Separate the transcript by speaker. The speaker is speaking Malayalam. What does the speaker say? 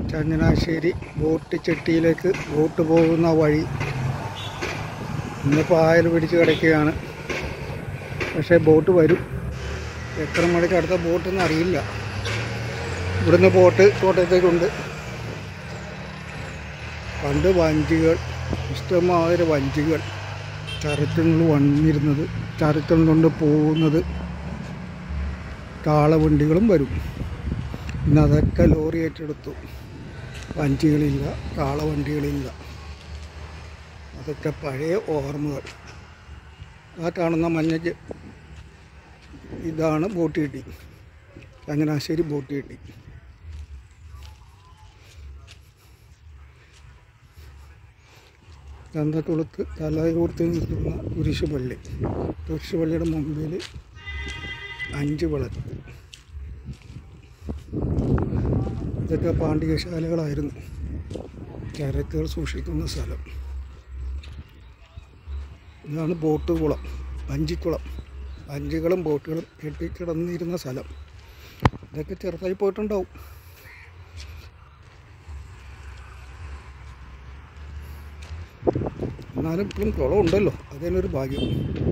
Speaker 1: ചങ്ങനാശ്ശേരി ബോട്ട് ചെട്ടിയിലേക്ക് ബോട്ട് പോകുന്ന വഴി ഇന്നിപ്പോൾ ആയൽ പിടിച്ച് കിടക്കുകയാണ് പക്ഷേ ബോട്ട് വരും എത്ര മണിക്ക് അടുത്ത ബോട്ടെന്ന് അറിയില്ല ഇവിടുന്ന് ബോട്ട് കോട്ടയത്തേക്കുണ്ട് പണ്ട് വഞ്ചികൾ ഇഷ്ടമായൊരു വഞ്ചികൾ ചരക്കുകൾ വന്നിരുന്നത് ചരക്കം കൊണ്ട് പോകുന്നത് കാളവണ്ടികളും വരും ഇന്ന് അതൊക്കെ ലോറി ഏറ്റെടുത്തു വഞ്ചികളില്ല കാളവണ്ടികളില്ല അതൊക്കെ പഴയ ഓർമ്മകൾ ആ കാണുന്ന മഞ്ഞ ജ- ഇതാണ് ബോട്ട് കിട്ടി ചങ്ങനാശ്ശേരി ബോട്ട് കിട്ടി ചന്തക്കുളത്ത് തലയൂർത്ത് നിൽക്കുന്ന കുരിശുപള്ളി കുരിശുപള്ളിയുടെ മുമ്പിൽ അഞ്ച് വിളക്ക് ഇതൊക്കെ പാണ്ഡികശാലകളായിരുന്നു ചരക്കുകൾ സൂക്ഷിക്കുന്ന സ്ഥലം ഇതാണ് ബോട്ട് കുളം വഞ്ചിക്കുളം വഞ്ചികളും ബോട്ടുകളും കെട്ടിക്കിടന്നിരുന്ന സ്ഥലം ഇതൊക്കെ ചെറുതായി പോയിട്ടുണ്ടാവും എന്നാലും ഇപ്പോഴും കുളം ഉണ്ടല്ലോ അതിനൊരു ഭാഗ്യം